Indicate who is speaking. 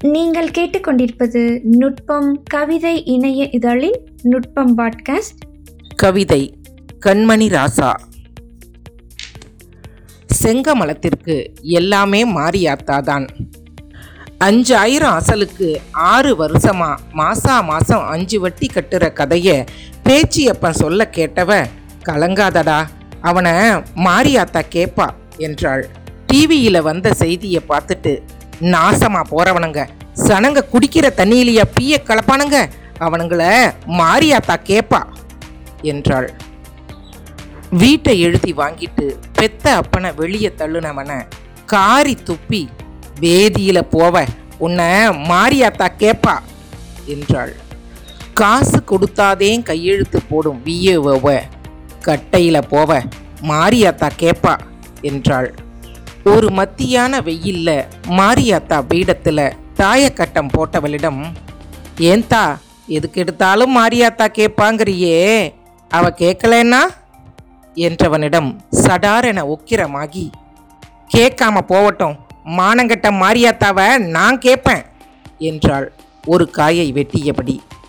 Speaker 1: நீங்கள் கேட்டுக்கொண்டிருப்பது நுட்பம் கவிதை இணைய இதழின் நுட்பம் பாட்காஸ்ட்
Speaker 2: கவிதை கண்மணி ராசா செங்கமலத்திற்கு எல்லாமே மாரியாத்தாதான் அஞ்சாயிரம் அசலுக்கு ஆறு வருஷமா மாசா மாசம் அஞ்சு வட்டி கட்டுற கதைய பேச்சியப்பன் சொல்ல கேட்டவ கலங்காதடா அவனை மாரியாத்தா கேப்பா என்றாள் டிவியில வந்த செய்தியை பார்த்துட்டு நாசமா போறவனுங்க சனங்க குடிக்கிற தண்ணியிலேயே பீய கலப்பானுங்க அவனுங்கள மாரியாத்தா கேப்பா என்றாள் வீட்டை எழுதி வாங்கிட்டு பெத்த அப்பனை வெளியே தள்ளுனவன காரி துப்பி வேதியில போவ உன்னை மாரியாத்தா கேப்பா என்றாள் காசு கொடுத்தாதே கையெழுத்து போடும் விஏஓவ கட்டையில போவ மாரியாத்தா கேப்பா என்றாள் ஒரு மத்தியான வெயில்ல மாரியாத்தா பீடத்துல தாயக்கட்டம் போட்டவளிடம் ஏன்தா எதுக்கு எடுத்தாலும் மாரியாத்தா கேட்பாங்கிறியே அவ கேட்கலன்னா என்றவனிடம் சடாரென உக்கிரமாகி கேட்காம போவட்டும் மானங்கட்ட மாரியாத்தாவை நான் கேட்பேன் என்றாள் ஒரு காயை வெட்டியபடி